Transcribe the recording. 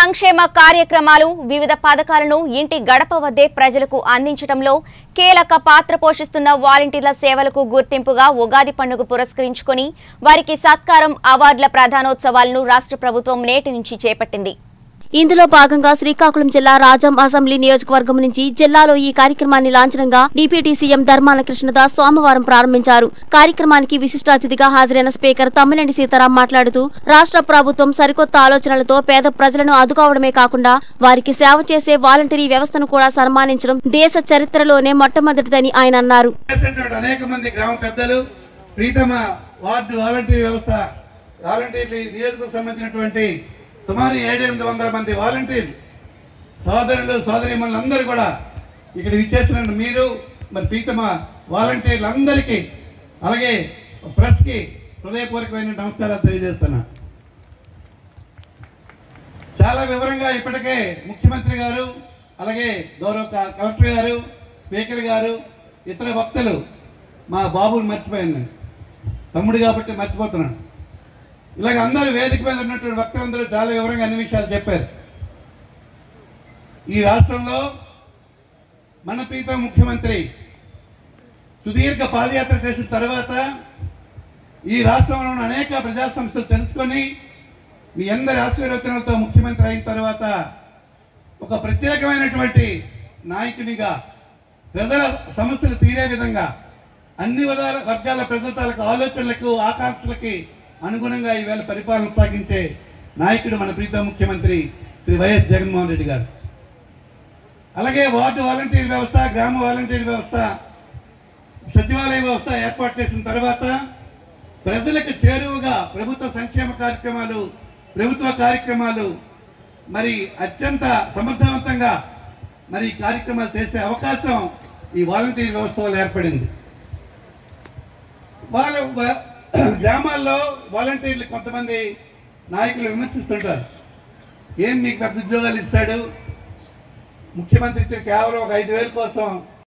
సంక్షేమ కార్యక్రమాలు వివిధ పథకాలను ఇంటి గడప వద్దే ప్రజలకు అందించడంలో కీలక పాత్ర పోషిస్తున్న వాలంటీర్ల సేవలకు గుర్తింపుగా ఉగాది పండుగ పురస్కరించుకొని వారికి సత్కారం అవార్డుల ప్రధానోత్సవాలను రాష్ట్ర ప్రభుత్వం నేటి నుంచి చేపట్టింది ఇందులో భాగంగా శ్రీకాకుళం జిల్లా రాజం అసెంబ్లీ నియోజకవర్గం నుంచి జిల్లాలో ఈ కార్యక్రమాన్ని లాంఛనంగా డిప్యూటీ సీఎం ధర్మాన కృష్ణదాస్ సోమవారం ప్రారంభించారు కార్యక్రమానికి విశిష్ట అతిథిగా హాజరైన స్పీకర్ తమ్మినేని సీతారాం మాట్లాడుతూ రాష్ట్ర ప్రభుత్వం సరికొత్త ఆలోచనలతో పేద ప్రజలను ఆదుకోవడమే కాకుండా వారికి సేవ చేసే వాలంటరీ వ్యవస్థను కూడా సన్మానించడం దేశ చరిత్రలోనే మొట్టమొదటిదని ఆయన అన్నారు చేసినటువంటి అనేక మంది గ్రామ పెద్దలు ప్రీతమ వార్డు వాలంటీర్ వ్యవస్థ వాలంటీర్లు నియోజకవర్గం సంబంధించినటువంటి సుమారు ఏడెనిమిది వందల మంది వాలంటీర్లు సోదరులు సోదరిమణులు అందరూ కూడా ఇక్కడ విచ్చేసిన మీరు మరి ప్రీతమ వాలంటీర్లందరికీ అలాగే ప్రెస్కి హృదయపూర్వకమైన నమస్కారాలు తెలియజేస్తున్నా చాలా వివరంగా ఇప్పటికే ముఖ్యమంత్రి గారు అలాగే గౌరవ క- కలెక్టర్ గారు స్పీకర్ గారు ఇతర వక్తలు మా బాబుని మర్చిపోయాను నేను. తమ్ముడు కాబట్టి మర్చిపోతున్నాను ఇలాగ అందరూ వేదిక మీద ఉన్నటువంటి వక్తలందరూ చాలా వివరంగా అన్ని విషయాలు చెప్పారు ఈ రాష్ట్రంలో మన ప్రీతం ముఖ్యమంత్రి సుదీర్ఘ పాదయాత్ర చేసిన తర్వాత ఈ రాష్ట్రంలో ఉన్న అనేక ప్రజా సంస్థలు తెలుసుకొని మీ అందరి ఆశీర్వచనాలతో ముఖ్యమంత్రి అయిన తర్వాత ఒక ప్రత్యేకమైనటువంటి నాయకునిగా ప్రజల సమస్యలు తీరే విధంగా అన్ని విధాల వర్గాల ప్రజల తాలూకు ఆలోచనలకు ఆకాంక్షలకి అనుగుణంగా ఈవేళ పరిపాలన సాగించే నాయకుడు మన ప్రీత ముఖ్యమంత్రి శ్రీ వైఎస్ జగన్మోహన్ రెడ్డి గారు అలాగే వార్డు వాలంటీర్ వ్యవస్థ గ్రామ వాలంటీర్ వ్యవస్థ సచివాలయ వ్యవస్థ ఏర్పాటు చేసిన తర్వాత ప్రజలకు చేరువగా ప్రభుత్వ సంక్షేమ కార్యక్రమాలు ప్రభుత్వ కార్యక్రమాలు మరి అత్యంత సమర్థవంతంగా మరి ఈ కార్యక్రమాలు చేసే అవకాశం ఈ వాలంటీర్ వ్యవస్థ వల్ల ఏర్పడింది వాళ్ళ వ- గ్రామాల్లో వాలంటీర్లు కొంతమంది నాయకులు విమర్శిస్తుంటారు ఏం మీకు పెద్ద ఉద్యోగాలు ఇస్తాడు ముఖ్యమంత్రి ఇచ్చిన కేవలం ఒక ఐదు వేల కోసం